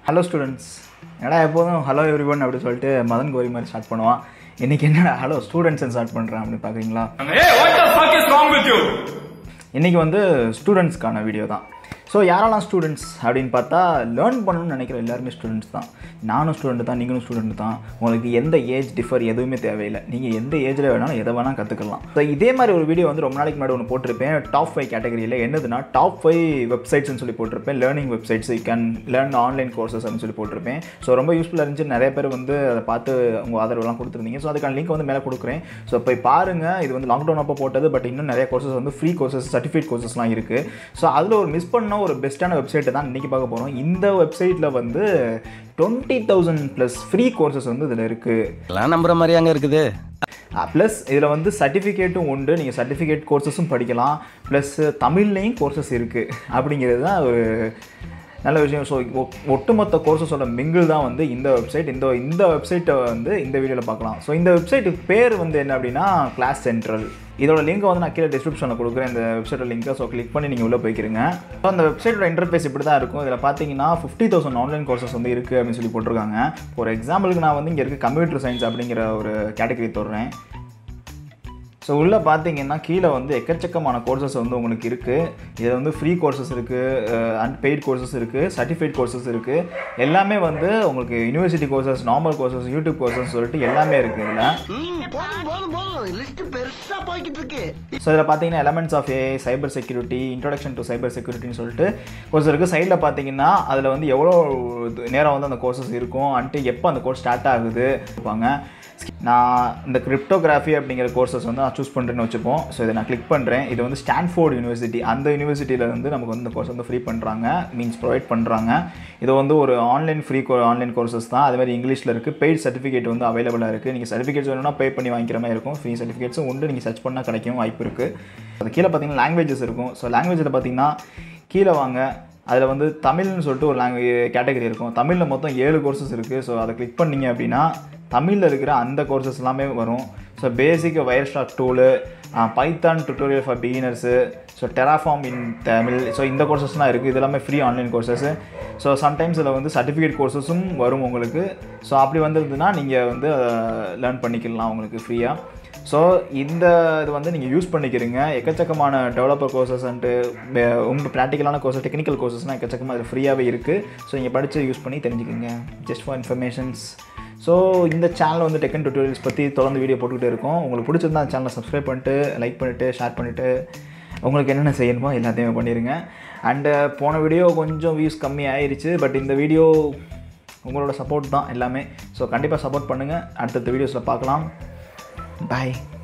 Hello students என்னடா எப்போதும் hello every one அப்படி சொல்லிட்டு மதன் கோரி மாதிரி ஸ்டார்ட் பண்ணுவான் இன்னைக்கு என்னடா ஹலோ ஸ்டூடெண்ட்ஸ் ஸ்டார்ட் பண்ணுறேன் அப்படின்னு பார்க்குறீங்களா Hey, what the fuck is wrong with you? இன்னைக்கு வந்து ஸ்டூடெண்ட்ஸ்க்கான வீடியோ தான் ஸோ யாரெல்லாம் ஸ்டூடெண்ட்ஸ் அப்படின்னு பார்த்தா லேர்ன் பண்ணணும்னு நினைக்கிற எல்லாருமே ஸ்டூடெண்ட்ஸ் தான் நானும் ஸ்டூடெண்ட் தான் நீங்களும் ஸ்டூடெண்ட் தான் உங்களுக்கு எந்த ஏஜ் டிஃபர் எதுவுமே தேவையில்லை நீங்கள் எந்த ஏஜில் வேணாலும் எதை வேணால் கற்றுக்கலாம் ஸோ இதே மாதிரி ஒரு வீடியோ வந்து ரொம்ப நாளைக்கு முன்னாடி ஒன்று போட்டிருப்பேன் டாப் ஃபைவ் கேட்டகரியில் என்னதுன்னா டாப் ஃபைவ் வெப்சைட்ஸ்னு சொல்லி போட்டிருப்பேன் learning websites you can learn online courses அப்படின்னு சொல்லி போட்டிருப்பேன் ஸோ ரொம்ப யூஸ்ஃபுல்லாக இருந்துச்சு நிறைய பேர் வந்து அதை பார்த்து உங்கள் ஆதரவுலாம் கொடுத்துருந்தீங்க ஸோ அதுக்கான லிங்க் வந்து மேலே கொடுக்குறேன் ஸோ போய் பாருங்கள் இது வந்து லாக்டவுன் அப்போ போட்டது பட் இன்னும் நிறைய கோர்சஸ் வந்து ஃப்ரீ கோர்சஸ் சர்டிஃபிகேட் கோர்சஸ்லாம் இருக்குது ஸோ அதில் ஒரு மிஸ் பண்ண ஒரு பெஸ்ட்டான வெப்சைட்டை தான் இன்றைக்கி பார்க்க போகிறோம் இந்த வெப்சைட்டில் வந்து twenty thousand plus free courses வந்து இதில் இருக்குது எல்லாம் நம்புற மாதிரி அங்க இருக்குது ப்ளஸ் இதில் வந்து சர்டிஃபிகேட்டும் உண்டு நீங்கள் சர்டிஃபிகேட் கோர்சஸும் படிக்கலாம் ப்ளஸ் தமிழ்லேயும் கோர்சஸ் இருக்குது அப்படிங்கிறது தான் ஒரு நல்ல விஷயம் ஸோ ஒட்டுமொத்த கோர்சஸோட மிங்கிள் தான் வந்து இந்த வெப்சைட் இந்த இந்த வெப்சைட்டை வந்து இந்த வீடியோவில் பார்க்கலாம் ஸோ இந்த வெப்சைட்டுக்கு பேர் வந்து என்ன அப்படின்னா கிளாஸ் சென்ட்ரல் இதோட லிங்கை வந்து நான் கீழே டிஸ்கிரிப்ஷனில் கொடுக்குறேன் இந்த வெப்சைட்டோட லிங்கை ஸோ கிளிக் பண்ணி நீங்கள் உள்ளே போய்க்கிறீங்க ஸோ அந்த வெப்சைட்டோட இன்டர்ஃபேஸ் இப்படி தான் இருக்கும் இதில் பார்த்தீங்கன்னா ஃபிஃப்டி தௌசண்ட் ஆன்லைன் கோர்சஸ் வந்து இருக்குது அப்படின்னு சொல்லி போட்டிருக்காங்க ஒரு எக்ஸாம்பிளுக்கு நான் வந்து இங்கே இருக்க கம்ப்யூட்டர் சயின்ஸ் அப்படிங்கிற ஒரு கேட்டகரி தொடுறேன் ஸோ உள்ளே பார்த்தீங்கன்னா கீழே வந்து எக்கச்சக்கமான கோர்சஸ் வந்து உங்களுக்கு இருக்குது இதில் வந்து ஃப்ரீ கோர்சஸ் இருக்குது அண்ட் பெய்ட் கோர்சஸ் இருக்குது சர்டிஃபைட் கோர்சஸ் இருக்குது எல்லாமே வந்து உங்களுக்கு university courses normal courses YouTube courses சொல்லிட்டு எல்லாமே இருக்குது இதில் போதும் போதும் போதும் லிஸ்ட் பெருசா போய்கிட்டு இருக்கு ஸோ இதில் பார்த்தீங்கன்னா elements of a cyber security introduction to cyber செக்யூரிட்டின்னு சொல்லிட்டு கோர்ஸ் இருக்குது சைடில் பார்த்தீங்கன்னா அதில் வந்து எவ்வளோ இது நேரம் வந்து அந்த கோர்சஸ் இருக்கும் அன்ட்டு எப்போ அந்த கோர்ஸ் ஸ்டார்ட் ஆகுது இருப்பாங்க நான் இந்த கிரிப்டோகிராஃபி அப்படிங்கிற கோர்சஸ் வந்து நான் சூஸ் பண்ணுறேன்னு வச்சுப்போம் ஸோ இதை நான் கிளிக் பண்ணுறேன் இது வந்து ஸ்டான்ஃபோர்ட் யூனிவர்சிட்டி அந்த யூனிவர்சிட்டியில் வந்து நமக்கு வந்து இந்த கோர்ஸ் வந்து ஃப்ரீ பண்ணுறாங்க மீன்ஸ் ப்ரொவைட் பண்ணுறாங்க இது வந்து ஒரு ஆன்லைன் ஃப்ரீ கோ ஆன்லைன் கோர்சஸ் தான் அதே மாதிரி இங்கிலீஷில் இருக்குது பெய்ட் சர்டிஃபிகேட் வந்து அவைலபிளாக இருக்குது நீங்கள் சர்டிஃபிகேட்ஸ் வேணும்னா பே பண்ணி வாங்கிக்கிற மாதிரி இருக்கும் ஃப்ரீ சர்டிஃபிகேட்ஸும் உண்டு நீங்கள் சர்ச் பண்ணால் கிடைக்கும் வாய்ப்பு இருக்குது அது கீழே பார்த்தீங்கன்னா லாங்குவேஜஸ் இருக்கும் ஸோ லாங்குவேஜில் பார்த்தீங்கன்னா கீழே வாங்க அதில் வந்து தமிழ்னு சொல்லிட்டு ஒரு லாங்குவேஜ் கேட்டகரி இருக்கும் தமிழில் மொத்தம் ஏழு கோர்சஸ் இருக்குது ஸோ அதை கிளிக் பண்ணீங்க அப்படின்னா தமிழில் இருக்கிற அந்த கோர்சஸ் எல்லாமே வரும் so basic Wireshark tool Python tutorial for beginners so Terraform in Tamil so இந்த கோர்சஸ்லாம் இருக்குது இது எல்லாமே free online courses so sometimes இதில் வந்து சர்டிஃபிகேட் கோர்சஸும் வரும் உங்களுக்கு ஸோ அப்படி வந்திருந்துன்னா நீங்கள் வந்து லேர்ன் பண்ணிக்கலாம் உங்களுக்கு ஃப்ரீயாக ஸோ இந்த இது வந்து நீங்கள் யூஸ் பண்ணிக்கிறீங்க எக்கச்சக்கமான டெவலப்பர் கோர்சஸ் அண்டு உங்கள் ப்ராக்டிக்கலான கோர்சஸ் டெக்னிக்கல் கோர்சஸ்லாம் எக்கச்சக்கமாக அதில் ஃப்ரீயாகவே இருக்குது ஸோ நீங்கள் படித்து யூஸ் பண்ணி தெரிஞ்சுக்கோங்க ஜஸ்ட் ஃபார் இன்ஃபர்மேஷன்ஸ் ஸோ இந்த சேனல் வந்து டெக்கன் டுட்டோரியல்ஸ் பற்றி தொடர்ந்து வீடியோ போட்டுக்கிட்டே இருக்கோம் உங்களுக்கு பிடிச்சிருந்தா அந்த சேனலை சப்ஸ்கிரைப் பண்ணிட்டு லைக் பண்ணிவிட்டு ஷேர் பண்ணிவிட்டு உங்களுக்கு என்னென்ன செய்யணுமோ எல்லாத்தையுமே பண்ணிடுங்க அண்டு போன வீடியோ கொஞ்சம் வியூஸ் கம்மி ஆயிருச்சு பட் இந்த வீடியோ உங்களோட சப்போர்ட் தான் எல்லாமே ஸோ கண்டிப்பாக சப்போர்ட் பண்ணுங்கள் அடுத்தடுத்த வீடியோஸில் பார்க்கலாம் பாய்